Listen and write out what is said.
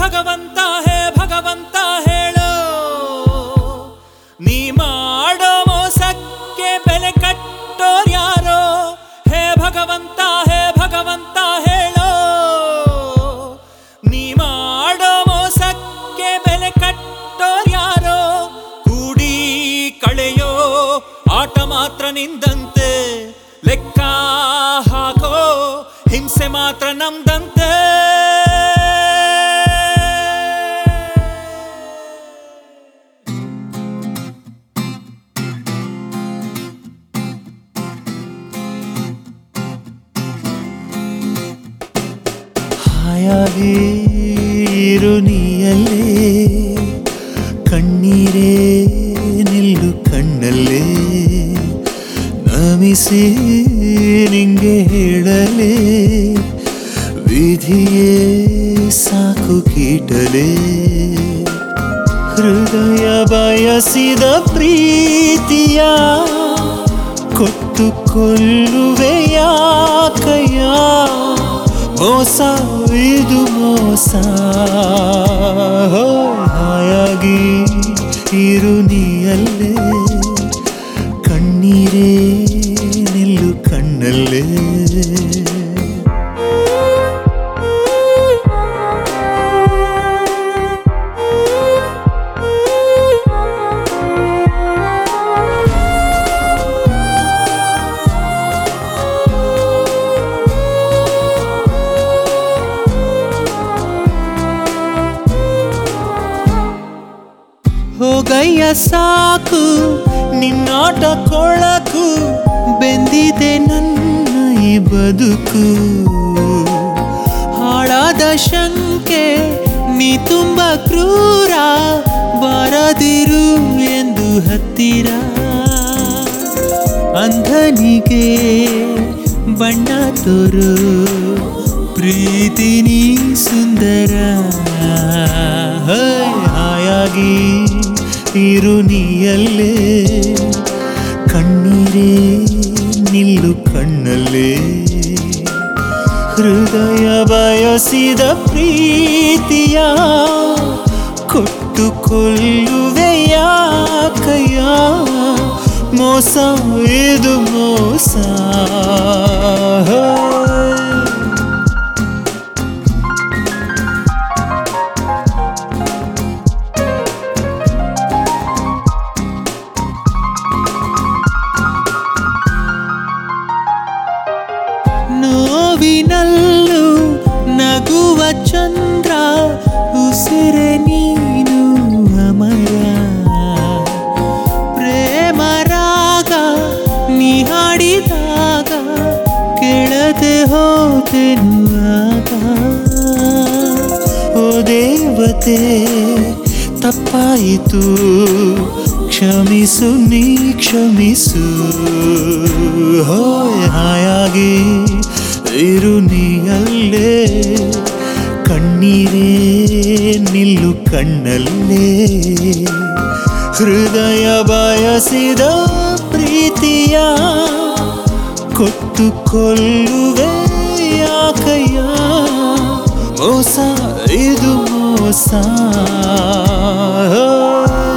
ಭಗವಂತ ಹೇ ಭಗವಂತ ಹೇಳೋ ನೀ ಮಾಡೋ ಮೋಸಕ್ಕೆ ಬೆಲೆ ಕಟ್ಟೋರ್ ಯಾರೋ ಹೇ ಭಗವಂತ ಹೇ ಭಗವಂತ ಹೇಳೋ ನೀ ಮಾಡೋ ಮೋಸಕ್ಕೆ ಬೆಲೆ ಕಟ್ಟೋರ್ ಯಾರೋ ಕೂಡಿ ಕಳೆಯೋ ಆಟ ಮಾತ್ರ ನಿಂದಂತೆ ಲೆಕ್ಕ ಹಾಕೋ ಹಿಂಸೆ ಮಾತ್ರ ನಮ್ದಂತೆ ಹಾಯಾಗಿರು ನೀಯಲ್ಲೇ ಕಣ್ಣೀರೇ ನಿಲ್ಲು ಕಣ್ಣಲ್ಲೇ ನಮಿಸಿ ನಿಂಗೆ ಹೇಳಲೇ ವಿಧಿಯೇ ಸಾಕು ಕೀಟಲೇ ಹೃದಯ ಬಯಸಿದ ಪ್ರೀತಿಯ ಕೊಟ್ಟು ಕೊಲ್ಲುವೆಯ ಕೈಯ ಮೋಸ ಇದು ಮೋಸ ಹೋ, ಹಾಯಾಗಿ ಇರು ನೀಯಲ್ಲೇ ಕಣ್ಣೀರೇ ನಿಲ್ಲು ಕಣ್ಣಲ್ಲೇ ಹೋಗಯ್ಯ ಸಾಕು ನಿನ್ನಾಟ ಕೊಳಕು ಬೆಂದಿದೆ ನನ್ನ ಈ ಬದುಕು ಹಾಳಾದ ಶಂಕೆ ನೀ ತುಂಬ ಕ್ರೂರ ಬಾರದಿರು ಎಂದು ಹತ್ತಿರ ಅಂಧನಿಗೆ ಬಣ್ಣ ತೋರು ಪ್ರೀತಿ ನೀ ಸುಂದರ ಹೈ, ಹಾಯಾಗಿ ಇರು ನೀಯಲ್ಲೇ ಕಣ್ಣೀರೇ ನಿಲ್ಲು ಕಣ್ಣಲ್ಲೇ ಹೃದಯ ಬಯಸಿದ ಪ್ರೀತಿಯ ಕೊಟ್ಟು ಕೊಲ್ಲುವೆಯ ಕೈಯ ಮೋಸ ಇದು ಮೋಸ ನೋವಿನಲ್ಲೂ ನಗುವ ಚಂದ್ರ ಉಸಿರೆ ನೀನು ಅಮರ ಪ್ರೇಮ ರಾಗ ನೀ ಹಾಡಿದಾಗ ಕೆಳದೆ ಹೋದೆನು ಆಗ ಓ ದೇವತೆ ತಪ್ಪಾಯಿತು ಕ್ಷಮಿಸು ನೀ ಕ್ಷಮಿಸು ಹೋಯ್ ಹಾಯಾಗಿ ಇರು ನೀಯಲ್ಲೇ ಕಣ್ಣೀರೇ ನಿಲ್ಲು ಕಣ್ಣಲ್ಲೇ ಹೃದಯ ಬಯಸಿದ ಪ್ರೀತಿಯ ಕೊಟ್ಟು ಕೊಲ್ಲುವೆ ಯಾಕಯ್ಯ ಮೋಸ ಇದು ಮೋಸ